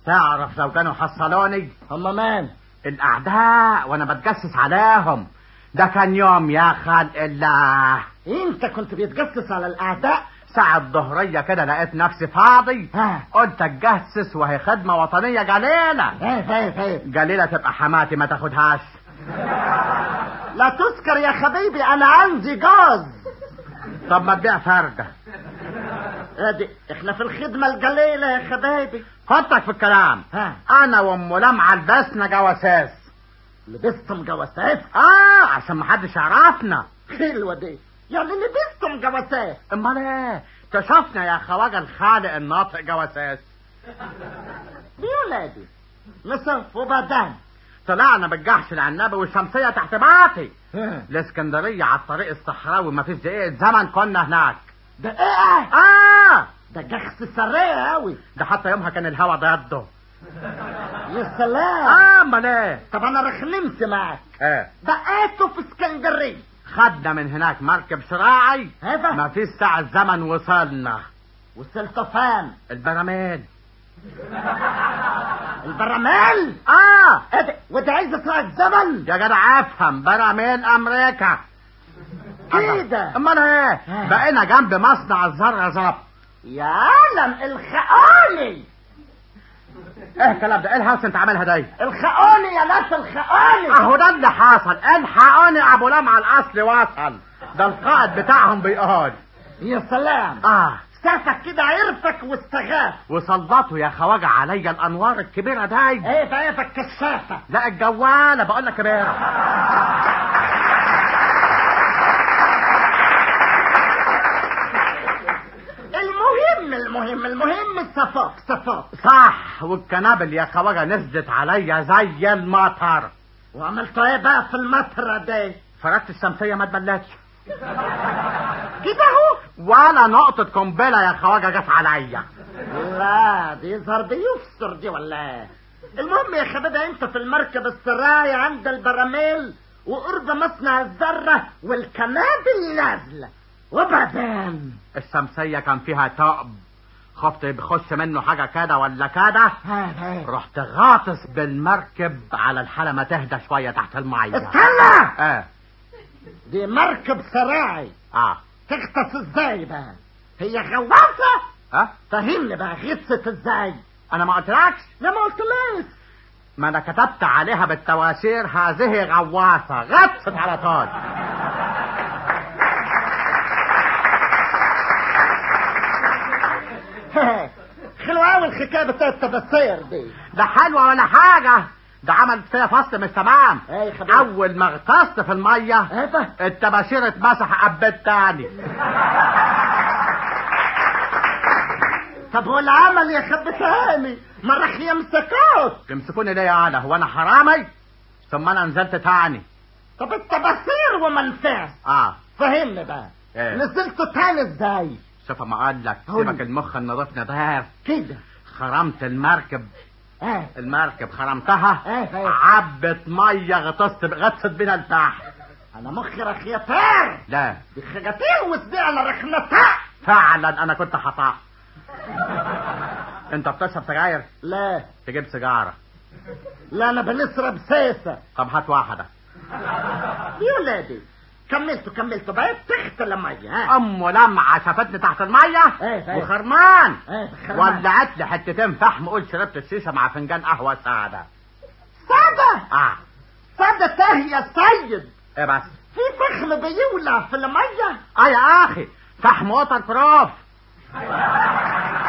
تعرف لو كانوا حصلوني هم مان الاعداء وانا بتجسس عليهم ده كان يوم يا خلق الله انت كنت بتجسس على الاعداء ساعة ظهرية كده لقيت نفسي فاضي ها قلت اتجسس وهي خدمة وطنية جليلة ايه ايه ايه جليلة تبقى حماتي ما تاخدهاش لا تسكر يا حبيبي انا عندي جاز طب ما تبيع فردة ادي احنا في الخدمة الجليلة يا حبايبي حطك في الكلام ها انا وام لمعة لبسنا جواسيس لبستم جواسات اه عشان محدش يعرفنا حلوة دي يعني لبستم جواسات امال ايه اكتشفنا يا خواجه الخالق الناطق جواسيس دي ولادي نصف وبعدين طلعنا بالجحش العنبي والشمسية تحت باطي ها. الاسكندرية على الطريق الصحراوي ما فيش دقيقة زمن كنا هناك ده ايه اه ده جخس سريع قوي ده حتى يومها كان الهوا ضده يا سلام اه امال ايه طب انا رخنمت معاك ايه بقيته في اسكندريه خدنا من هناك مركب شراعي هذا ما فيش ساعة زمن وصلنا وصلت فين البراميل البراميل اه ايه ده وده عايز ساعة زمن يا جدع افهم براميل امريكا كده امال ايه آه. بقينا جنب مصنع الذرة ظبط يا عالم الخقاني ايه الكلام ده ايه الهوس انت عاملها دي الخقاني يا ناس الخقاني اهو ده اللي حصل الحقوني ابو لمعة الاصل وصل ده القائد بتاعهم بيقول يا سلام اه سافك كده عرفك واستغاث وسلطوا يا خواجه عليا الانوار الكبيره دي ايه ده ايه ده الكشافه لا الجواله بقول لك كبيره المهم المهم المهم صفاك صفاك صح والكنابل يا خواجه نزلت عليا زي المطر وعملت ايه بقى في المطرة دي فركت الشمسيه ما اتبلتش كده اهو ولا نقطه قنبله يا خواجه جت عليا لا دي يظهر بيفسر دي ولا ايه المهم يا حبيبي انت في المركب السراي عند البراميل وقرب مصنع الذرة والكنابل نازلة وبعدين الشمسيه كان فيها ثقب خفت بخش منه حاجه كده ولا كده ها رحت غاطس بالمركب على الحاله ما تهدى شويه تحت الميه استنى اه دي مركب سراعي اه تغطس ازاي بقى هي غواصة اه فهمني بقى غطست ازاي انا ما قلتلكش لا ما قلتليش ما انا كتبت عليها بالتواشير هذه غواصة غطست على طول حلوة قوي الحكاية بتاعت التبصير دي ده حلوة ولا حاجة ده عملت فيها فصل مش تمام ايه يا حبيبي اول ما غطست في المية ايه ده التباشير اتمسح قبت تاني طب هو العمل يا خب تاني ما راح يمسكوك يمسكوني ليه يا انا هو انا حرامي ثم انا نزلت تاني طب التبصير وما نفعش اه فهمني بقى ايه نزلت تاني ازاي شوف ما اقول لك قول. سيبك المخ النظيف نضيف كده خرمت المركب ايه المركب خرمتها ايه ايه عبت ميه غطست غطست بينا البحر انا مخي راح يطير لا دي خجتين وسبيعنا راح نطق فعلا انا كنت خطأ انت بتشرب سجاير لا تجيب سيجاره لا انا بنشرب سيسة طب هات واحده يا ولادي كملتوا كملتوا بقيت تحت المية ها ام لمعه شافتني تحت الميه ايه ايه وخرمان ايه خرمان. ولعت لي حتتين فحم قلت شربت الشيشه مع فنجان قهوه ساده سادة اه سادة تاه يا سيد ايه بس في فخم بيولع في المية اه يا اخي فحم ووتر بروف